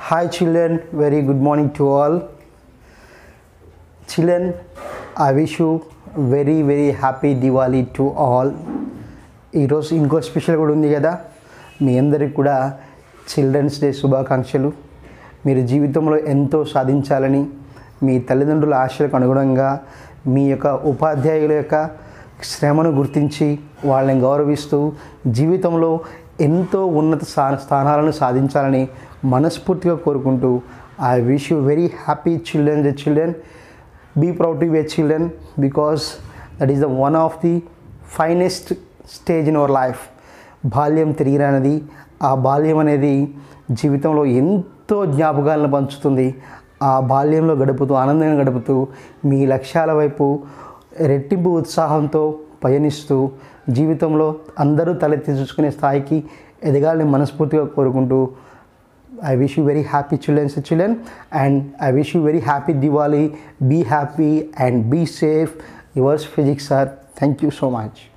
Hi, children. Very good morning to all. Children, I wish you very very happy Diwali to all. ఈరోజు ఇంకో special కూడా ఉంది కదా మీ అందరికి కూడా చిల్డ్రన్స్ డే శుభాకాంక్షలు మీరు జీవితంలో ఎంతో సాధించాలని మీ తల్లిదండ్రుల ఆశలకు అనుగుణంగా మీ యొక్క ఉపాధ్యాయుల యొక్క శ్రమను గుర్తించి వాళ్ళని గౌరవిస్తూ జీవితంలో ఎంతో ఉన్నత స్థా స్థానాలను సాధించాలని మనస్ఫూర్తిగా కోరుకుంటూ I wish you very happy children the children be proud to your children because that is the one of the finest stage in our life బాల్యం తిరిగిరానది ఆ బాల్యం అనేది జీవితంలో ఎంతో జ్ఞాపకాలను పంచుతుంది ఆ బాల్యంలో గడుపుతూ ఆనందంగా గడుపుతూ మీ లక్ష్యాల వైపు రెట్టింపు ఉత్సాహంతో పయనిస్తూ జీవితంలో అందరూ తలెత్తి చూసుకునే స్థాయికి ఎదగాలని మనస్ఫూర్తిగా కోరుకుంటూ I wish you very happy children's children and I wish you very happy Diwali. Be happy and be safe. Yours physics sir. Thank you so much.